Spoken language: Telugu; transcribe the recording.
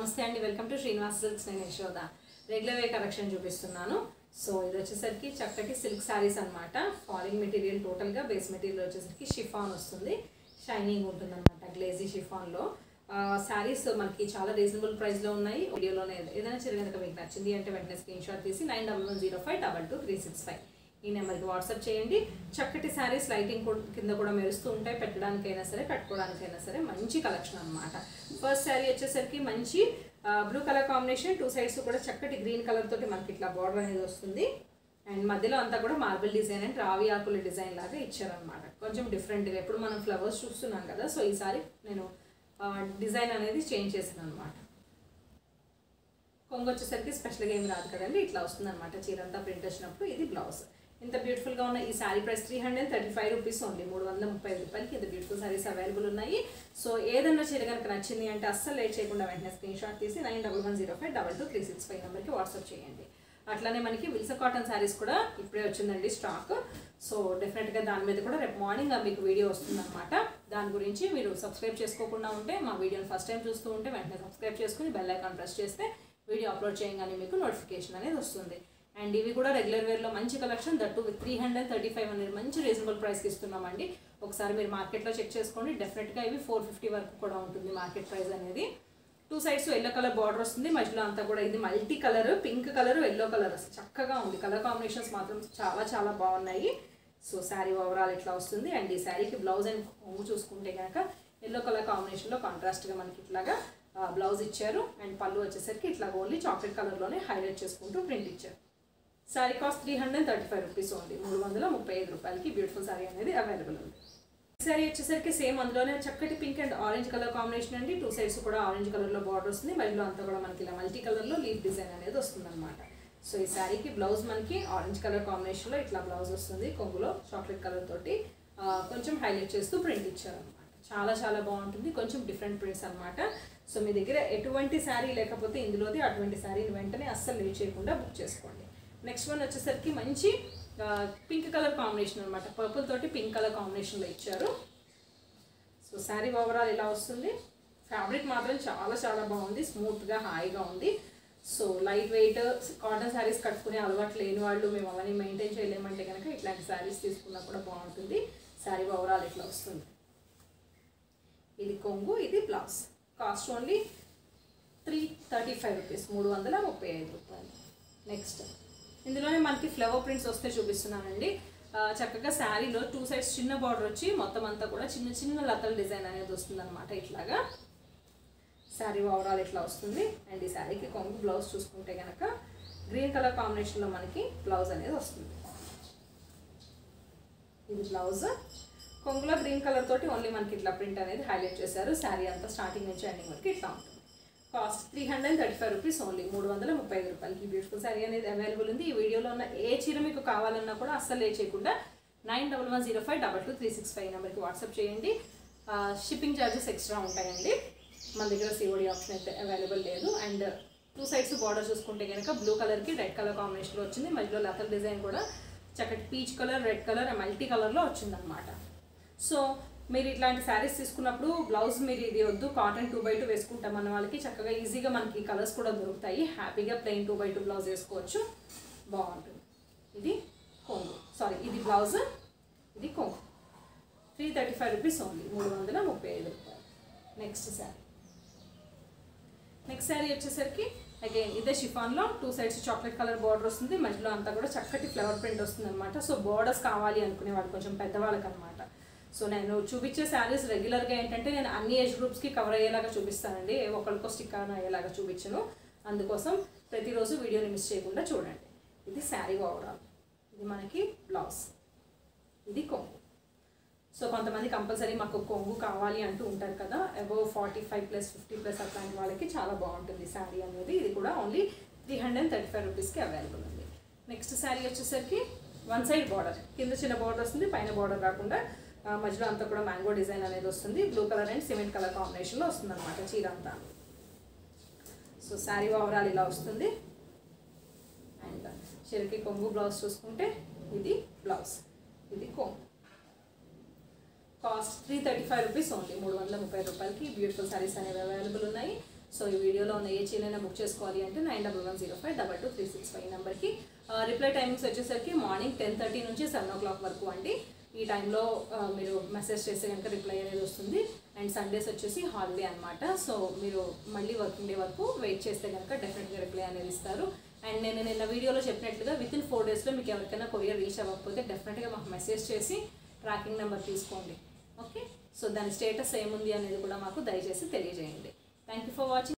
నమస్తే అండి వెల్కమ్ టు శ్రీనివాస్ సిల్క్స్ నేను యశోద రెగ్యులర్ వే కలెక్షన్ చూపిస్తున్నాను సో ఇది వచ్చేసరికి చక్కటి సిల్క్ శారీస్ అనమాట ఫాలింగ్ మెటీరియల్ టోటల్గా బేస్ మెటీరియల్ వచ్చేసరికి షిఫాన్ వస్తుంది షైనింగ్ ఉంటుంది అనమాట గ్లేజీ షిఫాన్లో శారీస్ మనకి చాలా రీజనబుల్ ప్రైస్లో ఉన్నాయి వీడియోలోనే ఏదైనా చీర కనుక మీకు నచ్చింది అంటే వెంటనే స్క్రీన్ షాట్ తీసి nine double one zero five double two three six five ఈ నెంబర్కి వాట్సాప్ చేయండి చక్కటి శారీస్ లైటింగ్ కూడా- కింద కూడా మెరుస్తూ ఉంటాయి పెట్టడానికైనా సరే కట్టుకోవడానికైనా సరే మంచి కలెక్షన్ అనమాట ఫస్ట్ శారీ వచ్చేసరికి మంచి blue colour combination two sides కూడా చక్కటి గ్రీన్ కలర్ తోటి మనకి ఇట్లా బార్డర్ అనేది వస్తుంది అండ్ మధ్యలో అంతా కూడా మార్బుల్ డిజైన్ అండ్ రావి ఆకుల డిజైన్ లాగా ఇచ్చారనమాట కొంచెం డిఫరెంట్గా ఎప్పుడు మనం ఫ్లవర్స్ చూస్తున్నాం కదా సో ఈసారి నేను డిజైన్ అనేది చేంజ్ చేశాను అనమాట కొంగు వచ్చేసరికి స్పెషల్గా ఏమి రాదు కదండి ఇట్లా వస్తుంది అనమాట చీర అంతా ప్రింట్ వచ్చినప్పుడు ఇది బ్లౌజ్ ఇంత బ్యూటిఫుల్గా ఉన్న ఈ saree price three hundred thirty five rupees only మూడు వందల ముప్పై ఐదు రూపాయలకి ఇంత బ్యూటిఫుల్ శారీస్ అవైలబుల్ ఉన్నాయి సో ఏదన్నా చీర కనుక నచ్చింది అంటే అస్సలు లేట్ చేయకుండా వెంటనే స్క్రీన్ షాట్ తీసి nine double one zero five double two three six five నెంబర్కి వాట్సాప్ చేయండి అట్లానే మనకి విల్సన్ కాటన్ శారీస్ కూడా ఇప్పుడే వచ్చిందండి స్టాక్ సో డెఫినెట్గా దాని మీద కూడా రేపు మార్నింగ్ మీకు వీడియో వస్తుందన్నమాట దాని గురించి మీరు సబ్స్క్రైబ్ చేసుకోకుండా ఉంటే మా వీడియోని ఫస్ట్ టైం చూస్తూ ఉంటే వెంటనే సబ్స్క్రైబ్ చేసుకుని బెల్ ఐకాన్ ప్రెస్ చేస్తే వీడియో అప్లోడ్ చేయగానే మీకు నోటిఫికేషన్ అనేది వస్తుంది అండ్ ఇవి కూడా రెగ్యులర్ వేర్లో మంచి collection that with three hundred thirty five అనేది మంచి రీజనబుల్ ప్రైస్కి ఇస్తున్నామండి ఒకసారి మీరు మార్కెట్లో చెక్ చేసుకోండి డెఫినెట్గా ఇవి ఫోర్ ఫిఫ్టీ వరకు కూడా ఉంటుంది మార్కెట్ ప్రైస్ అనేది two sides yellow colour border వస్తుంది మధ్యలో అంతా కూడా ఇది multi colour pink colour yellow colour చక్కగా ఉంది కలర్ కాంబినేషన్స్ మాత్రం చాలా చాలా బాగున్నాయి సో శారీ ఓవరాల్ ఇట్లా వస్తుంది అండ్ ఈ శారీకి బ్లౌజ్ అండ్ కొంగు చూసుకుంటే కనుక ఎల్లో కలర్ కాంబినేషన్లో కాంట్రాస్ట్గా మనకి ఇట్లాగా బ్లౌజ్ ఇచ్చారు అండ్ పళ్ళు వచ్చేసరికి ఇట్లా ఓన్లీ చాక్లెట్ కలర్లోనే హైలైట్ చేసుకుంటూ ప్రింట్ ఇచ్చారు saree cost three hundred thirty five rupees ఉంది మూడు వందల ముప్పై ఐదు రూపాయలకి బ్యూటిఫుల్ శారీ అనేది అవైలబుల్ ఉంది శారీ వచ్చేసరికి సేమ్ అందులోనే చక్కటి pink and orange colour combination అండి టూ సైడ్స్ కూడా ఆరెంజ్ కలర్లో బార్డర్ వస్తుంది మధ్యలో అంతా కూడా మనకి ఇలా మల్టీ కలర్లో లీఫ్ డిజైన్ అనేది వస్తుంది అనమాట సో ఈ శారీకి బ్లౌజ్ మనకి ఆరెంజ్ కలర్ కాంబినేషన్లో ఇట్లా బ్లౌజ్ వస్తుంది కొంగులో చాక్లెట్ కలర్ తోటి ఆ, కొంచెం హైలైట్ చేస్తూ ప్రింట్ ఇచ్చారనమాట చాలా చాలా బాగుంటుంది కొంచెం డిఫరెంట్ ప్రింట్స్ అనమాట సో మీ దగ్గర ఎటువంటి శారీ లేకపోతే ఇందులోది అటువంటి శారీని వెంటనే అస్సలు లేట్ చేయకుండా బుక్ చేసుకోండి నెక్స్ట్ వన్ వచ్చేసరికి మంచి పింక్ కలర్ కాంబినేషన్ అనమాట పర్పుల్ తోటి పింక్ కలర్ కాంబినేషన్లో ఇచ్చారు సో శారీ ఓవరాల్ ఇలా వస్తుంది ఫ్యాబ్రిక్ మాత్రం చాలా చాలా బాగుంది స్మూత్గా హాయిగా ఉంది so light weight cotton sarees కట్టుకునే అలవాటు లేని వాళ్ళు మేము అవన్నీ మెయింటైన్ చేయలేమంటే కనుక ఇట్లాంటి శారీస్ తీసుకున్నా కూడా బాగుంటుంది శారీ ఓవరాల్ ఇట్లా వస్తుంది ఇది కొంగు ఇది blouse cost only three thirty five rupees మూడు వందల ముప్పై ఐదు రూపాయలు నెక్స్ట్ ఇందులోనే మనకి ఫ్లవర్ ప్రింట్స్ వస్తే చూపిస్తున్నానండి ఆ, చక్కగా శారీలో టూ సైడ్స్ చిన్న బార్డర్ వచ్చి మొత్తం అంతా కూడా చిన్న చిన్న లతల డిజైన్ అనేది వస్తుంది అనమాట ఇట్లాగా శారీ ఓవరాల్ ఇట్లా వస్తుంది అండ్ ఈ శారీకి కొంగు బ్లౌజ్ చూసుకుంటే కనుక గ్రీన్ కలర్ కాంబినేషన్లో మనకి బ్లౌజ్ అనేది వస్తుంది ఇది బ్లౌజ్ కొంగులో గ్రీన్ కలర్ తోటి ఓన్లీ మనకి ఇట్లా ప్రింట్ అనేది హైలైట్ చేశారు శారీ అంతా స్టార్టింగ్ నుంచి ఎండింగ్ వరకు ఇట్లా ఉంటుంది cost three hundred thirty five rupees only మూడు వందల ముప్పై ఐదు రూపాయలకి బ్యూటిఫుల్ శారీ అనేది అవైలబుల్ ఉంది ఈ వీడియోలో ఉన్న ఏ చీర మీకు కావాలన్నా కూడా అస్సలు లే చేయకుండా nine double one zero five double two three six five నెంబర్కి వాట్సాప్ చేయండి షిప్పింగ్ ఛార్జెస్ ఎక్స్ట్రా ఉంటాయండి మన దగ్గర సిఓడి ఆప్షన్ అయితే అవైలబుల్ లేదు అండ్ టూ సైడ్స్ బార్డర్ చూసుకుంటే కనుక బ్లూ కలర్కి రెడ్ కలర్ కాంబినేషన్లో వచ్చింది మధ్యలో లతల డిజైన్ కూడా చక్కటి peach colour red colour multi కలర్లో వచ్చిందనమాట సో మీరు ఇట్లాంటి శారీస్ తీసుకున్నప్పుడు బ్లౌజ్ మీరు ఇది వద్దు కాటన్ టూ బై టూ వేసుకుంటాం మన వాళ్ళకి చక్కగా ఈజీగా మనకి కలర్స్ కూడా దొరుకుతాయి హ్యాపీగా plain two by two blouse వేసుకోవచ్చు బాగుంటుంది ఇది కొంగు సారీ ఇది బ్లౌజ్ ఇది కొంగు three thirty five rupees only మూడు వందల ముప్పై ఐదు రూపాయలు నెక్స్ట్ శారీ నెక్స్ట్ శారీ వచ్చేసరికి అగైన్ ఇదే షిఫాన్లో two sides chocolate colour border వస్తుంది మధ్యలో అంతా కూడా చక్కటి ఫ్లవర్ ప్రింట్ వస్తుంది అనమాట సో బార్డర్స్ కావాలి అనుకునే వాళ్ళు కొంచెం పెద్దవాళ్ళకి అనమాట సో నేను చూపించే శారీస్ రెగ్యులర్గా ఏంటంటే నేను అన్ని ఏజ్ గ్రూప్స్కి కవర్ అయ్యేలాగా చూపిస్తానండి ఏ ఒకరికో స్టిక్ ఆన్ అయ్యేలాగా చూపించను అందుకోసం ప్రతిరోజు వీడియోని మిస్ చేయకుండా చూడండి ఇది శారీ ఓవరాల్ ఇది మనకి బ్లౌజ్ ఇది కొంగు సో కొంతమంది కంపల్సరీ మాకు కొంగు కావాలి అంటూ ఉంటారు కదా above forty five plus fifty plus అట్లాంటి వాళ్ళకి చాలా బాగుంటుంది శారీ అనేది ఇది కూడా only three hundred thirty five రూపీస్కి అవైలబుల్ ఉంది నెక్స్ట్ శారీ వచ్చేసరికి వన్ సైడ్ బార్డర్ కింద చిన్న బార్డర్ వస్తుంది పైన బార్డర్ కాకుండా ఆ, మధ్యలో అంతా కూడా మ్యాంగో డిజైన్ అనేది వస్తుంది blue colour and cement colour కాంబినేషన్లో వస్తుంది అనమాట చీర అంతా సో శారీ ఓవరాల్ ఇలా వస్తుంది అండ్ చీరకి కొంగు బ్లౌజ్ చూసుకుంటే ఇది బ్లౌజ్ ఇది కొంగు cost three thirty five rupees only మూడు వందల ముప్పై రూపాయలకి బ్యూటిఫుల్ సారీస్ అనేవి అవైలబుల్ ఉన్నాయి సో ఈ వీడియోలో ఉన్న ఏ చీరైనా బుక్ చేసుకోవాలి అంటే nine double one zero five double two three six five నెంబర్కి రిప్లై టైమింగ్స్ వచ్చేసరికి మార్నింగ్ టెన్ థర్టీ నుంచి సెవెన్ ఓ క్లాక్ వరకు అండి ఈ టైంలో ఆ, మీరు మెసేజ్ చేస్తే కనుక రిప్లై అనేది వస్తుంది అండ్ సండేస్ వచ్చేసి హాలిడే అనమాట సో మీరు మళ్ళీ వర్కింగ్ డే వరకు వెయిట్ చేస్తే కనుక డెఫినెట్గా రిప్లై అనేది ఇస్తారు అండ్ నేను నిన్న వీడియోలో చెప్పినట్లుగా విత్ ఇన్ ఫోర్ డేస్లో మీకు ఎవరికైనా కొరియర్ రీచ్ అవ్వకపోతే డెఫినెట్గా మాకు మెసేజ్ చేసి ట్రాకింగ్ నెంబర్ తీసుకోండి ఓకే సో దాని స్టేటస్ ఏముంది అనేది కూడా మాకు దయచేసి తెలియజేయండి థ్యాంక్ యూ ఫర్ వాచింగ్